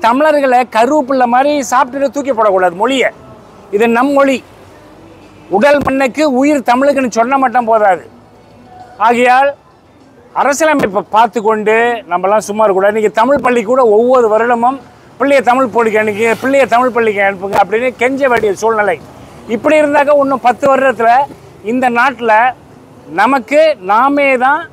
தமிழர்களை கருவேப்பிள்ளை மாதிரி சாப்பிட்டுட்டு தூக்கி போடக்கூடாது மொழியை இது நம் மொழி உடல் மண்ணுக்கு உயிர் தமிழுக்குன்னு சொன்ன மட்டும் போதாது ஆகையால் அரசியலமைப்பை பார்த்து கொண்டு நம்மலாம் சும்மா இருக்கக்கூடாது இன்றைக்கி தமிழ் பள்ளி கூட ஒவ்வொரு வருடமும் பிள்ளைய தமிழ் பள்ளிக்கு அனுப்பி பிள்ளைய தமிழ் பள்ளிக்கு அனுப்புங்க அப்படின்னு கெஞ்ச வேண்டிய சூழ்நிலை இப்படி இருந்தாக்க இன்னும் பத்து வருடத்தில் இந்த நாட்டில் நமக்கு நாமே தான்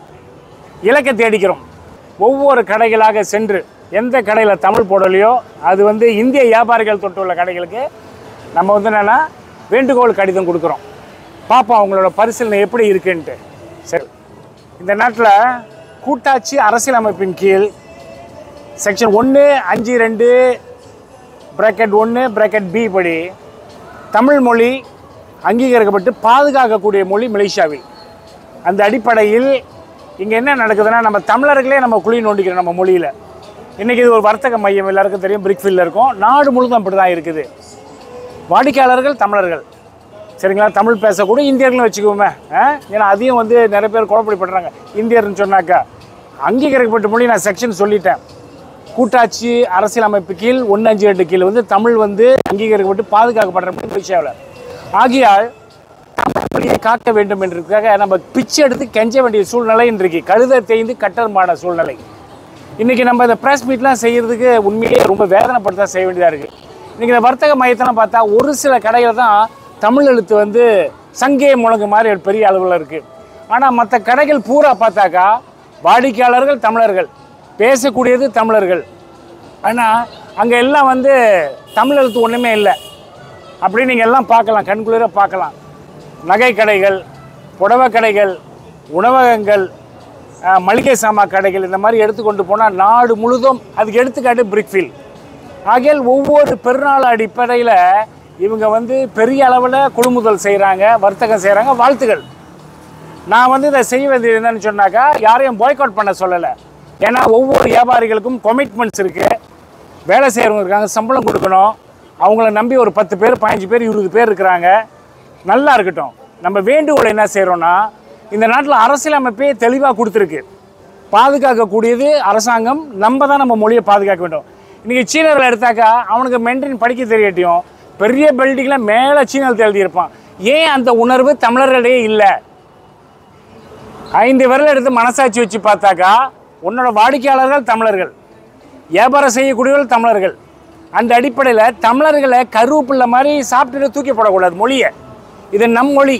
இலக்கை தேடிக்கிறோம் ஒவ்வொரு கடைகளாக சென்று எந்த கடையில் தமிழ் போடலையோ அது வந்து இந்திய வியாபாரிகள் தொட்டுள்ள கடைகளுக்கு நம்ம வந்து என்னென்னா வேண்டுகோள் கடிதம் கொடுக்குறோம் பார்ப்போம் அவங்களோட பரிசீலனை எப்படி இருக்குன்ட்டு சரி இந்த நாட்டில் கூட்டாட்சி அரசியலமைப்பின் கீழ் செக்ஷன் ஒன்று அஞ்சு ரெண்டு ப்ராக்கெட் ஒன்று ப்ராக்கெட் பி படி தமிழ் மொழி அங்கீகரிக்கப்பட்டு பாதுகாக்கக்கூடிய மொழி மலேசியாவில் அந்த அடிப்படையில் இங்கே என்ன நடக்குதுன்னா நம்ம தமிழர்களே நம்ம குழி நோண்டிக்கிறோம் நம்ம மொழியில் இன்றைக்கி இது ஒரு வர்த்தக மையம் எல்லாருக்கும் தெரியும் பிரிக்ஃபீல்டில் இருக்கும் நாடு முழுதும் அப்படி தான் இருக்குது வாடிக்கையாளர்கள் தமிழர்கள் சரிங்களா தமிழ் பேசக்கூடிய இந்தியர்களும் வச்சுக்குவோமே ஆ? ஏன்னா அதையும் வந்து நிறைய பேர் குழப்படி பண்ணுறாங்க இந்தியர்னு சொன்னாக்கா அங்கீகரிக்கப்பட்ட மொழி நான் செக்ஷன் சொல்லிட்டேன் கூட்டாட்சி அரசியலமைப்பு கீழ் ஒன்று அஞ்சு ரெண்டு கீழ் வந்து தமிழ் வந்து அங்கீகரிக்கப்பட்டு பாதுகாக்கப்படுற மொழி மலேசியாவில் ஆகையால் தமிழ் மொழியை காக்க வேண்டும் என்றதுக்காக நம்ம பிச்சை எடுத்து கெஞ்ச வேண்டிய சூழ்நிலை இன்றைக்கு கழுதை தேய்ந்து கட்டர்மான சூழ்நிலை இன்றைக்கி நம்ம இந்த ப்ரெஸ் மீட்லாம் செய்கிறதுக்கு உண்மையிலேயே ரொம்ப வேதனைப்படுத்த செய்ய வேண்டியதாக இருக்குது இன்றைக்கி இந்த வர்த்தக மையத்தெல்லாம் பார்த்தா ஒரு சில கடையில் தான் தமிழ் எழுத்து வந்து சங்கே முழங்கு மாதிரி ஒரு பெரிய அளவில் இருக்குது ஆனால் மற்ற கடைகள் பூரா பார்த்தாக்கா வாடிக்கையாளர்கள் தமிழர்கள் பேசக்கூடியது தமிழர்கள் ஆனால் அங்கே எல்லாம் வந்து தமிழ் எழுத்து ஒன்றுமே இல்லை அப்படி நீங்கள் எல்லாம் பார்க்கலாம் கண்குளிர பார்க்கலாம் நகை கடைகள் புடவை கடைகள் உணவகங்கள் அஹ், மளிகை சாமான் கடைகள் இந்த மாதிரி எடுத்துக்கொண்டு போனால் நாடு முழுதும் அதுக்கு எடுத்துக்காட்டு பிரிக்ஃபீல்ட் ஆகையால் ஒவ்வொரு பெருநாள் அடிப்படையில் இவங்க வந்து பெரிய அளவில் கொள்முதல் செய்கிறாங்க வர்த்தகம் செய்கிறாங்க வாழ்த்துகள் நான் வந்து இதை செய்ய வேண்டியது என்னன்னு சொன்னாக்கா யாரையும் பாய்காட் பண்ண சொல்லலை ஏன்னா ஒவ்வொரு வியாபாரிகளுக்கும் கமிட்மெண்ட்ஸ் இருக்குது வேலை செய்கிறவங்க இருக்காங்க சம்பளம் கொடுக்கணும் அவங்கள நம்பி ஒரு பத்து பேர் பதினஞ்சு பேர் இருபது பேர் இருக்கிறாங்க நல்லா இருக்கட்டும் நம்ம வேண்டுகோள் என்ன செய்கிறோன்னா இந்த நாட்டில் அரசியலமைப்பே தெளிவாக கொடுத்துருக்கு பாதுகாக்கக்கூடியது அரசாங்கம் நம்ம தான் நம்ம மொழியை பாதுகாக்க வேண்டும் இன்றைக்கி சீனர்கள் எடுத்தாக்கா அவனுக்கு மென்டரின் படிக்க தெரியட்டியும் பெரிய பில்டிங்கில் மேலே சீனத்தில் எழுதியிருப்பான் ஏன் அந்த உணர்வு தமிழர்களிடையே இல்லை ஐந்து விரல் எடுத்து மனசாட்சி வச்சு பார்த்தாக்கா உன்னோட வாடிக்கையாளர்கள் தமிழர்கள் வியாபாரம் செய்யக்கூடியவர்கள் தமிழர்கள் அந்த அடிப்படையில் தமிழர்களை கருவேப்பிள்ளை மாதிரி சாப்பிட்டுட்டு தூக்கி போடக்கூடாது மொழியை இது நம் மொழி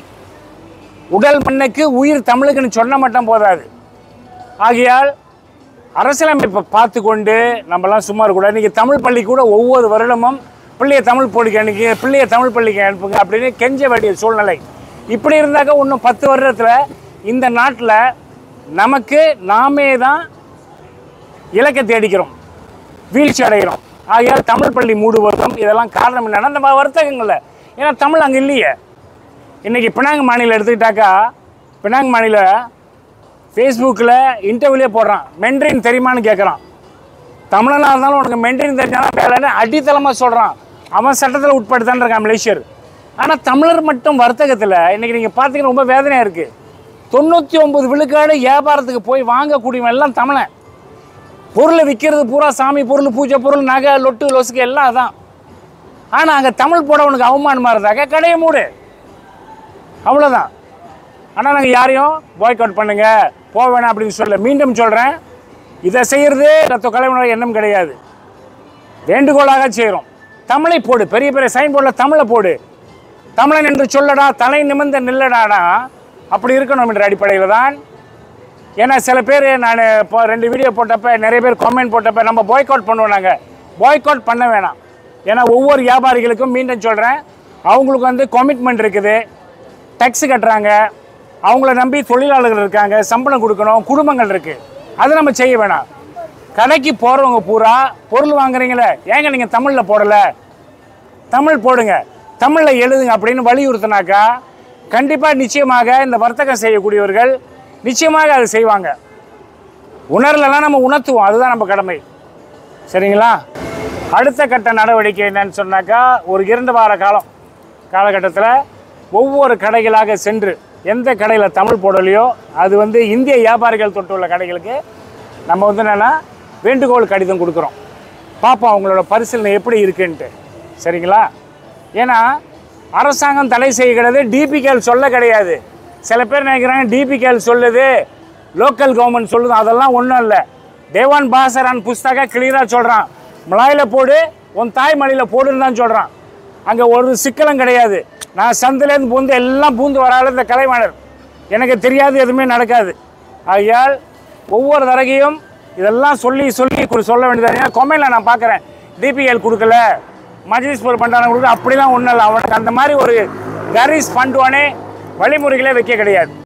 உடல் மண்ணுக்கு உயிர் தமிழுக்குன்னு சொன்ன மட்டும் போதாது ஆகையால் அரசியலமைப்பை பார்த்து கொண்டு நம்மலாம் சும்மா இருக்கக்கூடாது இன்றைக்கி தமிழ் பள்ளி கூட ஒவ்வொரு வருடமும் பிள்ளைய தமிழ் பள்ளிக்கு அனுப்பி பிள்ளைய தமிழ் பள்ளிக்கு அனுப்புங்க அப்படின்னு கெஞ்ச வேண்டிய சூழ்நிலை இப்படி இருந்தாக்க இன்னும் பத்து வருடத்தில் இந்த நாட்டில் நமக்கு நாமே தான் இலக்கை தேடிக்கிறோம் வீழ்ச்சி அடைகிறோம் ஆகையால் தமிழ் பள்ளி மூடுவதும் இதெல்லாம் காரணம் என்னன்னா நம்ம வர்த்தகங்களில் ஏன்னா தமிழ் அங்கே இல்லையே இன்றைக்கி பினாங் மாநிலம் எடுத்துக்கிட்டாக்கா பினாங் மாநில ஃபேஸ்புக்கில் இன்டர்வியூலே போடுறான் மென்ட்ரின் தெரியுமான்னு கேட்குறான் தமிழனாக இருந்தாலும் உனக்கு மென்டரின் தெரிஞ்சாலும் வேலைன்னு அடித்தளமாக சொல்கிறான் அவன் சட்டத்தில் உட்படுத்தான் இருக்கான் மலேசியர் ஆனால் தமிழர் மட்டும் வர்த்தகத்தில் இன்றைக்கி நீங்கள் பார்த்தீங்கன்னா ரொம்ப வேதனையாக இருக்குது தொண்ணூற்றி ஒம்பது விழுக்காடு வியாபாரத்துக்கு போய் வாங்கக்கூடியவன் எல்லாம் தமிழன் பொருளை விற்கிறது பூரா சாமி பொருள் பூஜை பொருள் நகை லொட்டு லொசுக்கு எல்லாம் அதான் ஆனால் அங்கே தமிழ் போட உனக்கு அவமானமாக இருந்தாக்க கடையை மூடு அவ்வளோதான் ஆனால் நாங்கள் யாரையும் பாய்க் அவுட் பண்ணுங்க போக வேணாம் அப்படின்னு சொல்ல மீண்டும் சொல்கிறேன் இதை செய்கிறது ரத்த கலைவனோட எண்ணம் கிடையாது வேண்டுகோளாக செய்கிறோம் தமிழை போடு பெரிய பெரிய சைன் போர்டில் தமிழை போடு தமிழன் என்று சொல்லடா தலை நிமிர்ந்த நில்லடானா அப்படி இருக்கணும் என்ற அடிப்படையில் தான் ஏன்னா சில பேர் நான் இப்போ ரெண்டு வீடியோ போட்டப்ப நிறைய பேர் கமெண்ட் போட்டப்ப நம்ம பாய்க் அவுட் பண்ணுவோம் நாங்கள் பாய்க் அவுட் பண்ண வேணாம் ஏன்னா ஒவ்வொரு வியாபாரிகளுக்கும் மீண்டும் சொல்கிறேன் அவங்களுக்கு வந்து கமிட்மெண்ட் இருக்குது டேக்ஸ் கட்டுறாங்க அவங்கள நம்பி தொழிலாளர்கள் இருக்காங்க சம்பளம் கொடுக்கணும் குடும்பங்கள் இருக்குது அதை நம்ம செய்ய வேணாம் கடைக்கு போகிறவங்க பூரா பொருள் வாங்குறீங்களே ஏங்க நீங்கள் தமிழில் போடலை தமிழ் போடுங்க தமிழில் எழுதுங்க அப்படின்னு வலியுறுத்தினாக்கா கண்டிப்பாக நிச்சயமாக இந்த வர்த்தகம் செய்யக்கூடியவர்கள் நிச்சயமாக அதை செய்வாங்க உணரலைன்னா நம்ம உணர்த்துவோம் அதுதான் நம்ம கடமை சரிங்களா அடுத்த கட்ட நடவடிக்கை என்னன்னு சொன்னாக்கா ஒரு இரண்டு வார காலம் காலகட்டத்தில் ஒவ்வொரு கடைகளாக சென்று எந்த கடையில் தமிழ் போடலையோ அது வந்து இந்திய வியாபாரிகள் தொட்டுள்ள கடைகளுக்கு நம்ம வந்து என்னென்னா வேண்டுகோள் கடிதம் கொடுக்குறோம் பார்ப்போம் அவங்களோட பரிசீலனை எப்படி இருக்குன்ட்டு சரிங்களா ஏன்னா அரசாங்கம் தடை செய்கிறது டிபிகேல் சொல்ல கிடையாது சில பேர் நினைக்கிறாங்க டிபிகேல் சொல்லுது லோக்கல் கவர்மெண்ட் சொல்லுது அதெல்லாம் ஒன்றும் இல்லை தேவான் பாசரான் புஸ்தக கிளியராக சொல்கிறான் மலாயில் போடு உன் தாய்மொழியில் போடுன்னு தான் சொல்கிறான் அங்கே ஒரு சிக்கலும் கிடையாது நான் சந்திலேருந்து பூந்து எல்லாம் பூந்து வராத இந்த கலைவாணர் எனக்கு தெரியாது எதுவுமே நடக்காது ஆகையால் ஒவ்வொரு தடவையும் இதெல்லாம் சொல்லி சொல்லி கு- சொல்ல வேண்டியது ஏன்னா கொமையில் நான் பார்க்குறேன் டிபிஎல் கொடுக்கல மஜ்லிஸ் போர் பண்ணுறாங்க கொடுக்கல அப்படிலாம் ஒன்றும் இல்லை அவனுக்கு அந்த மாதிரி ஒரு கரீஸ் பண்ணுவானே வழிமுறைகளே வைக்க கிடையாது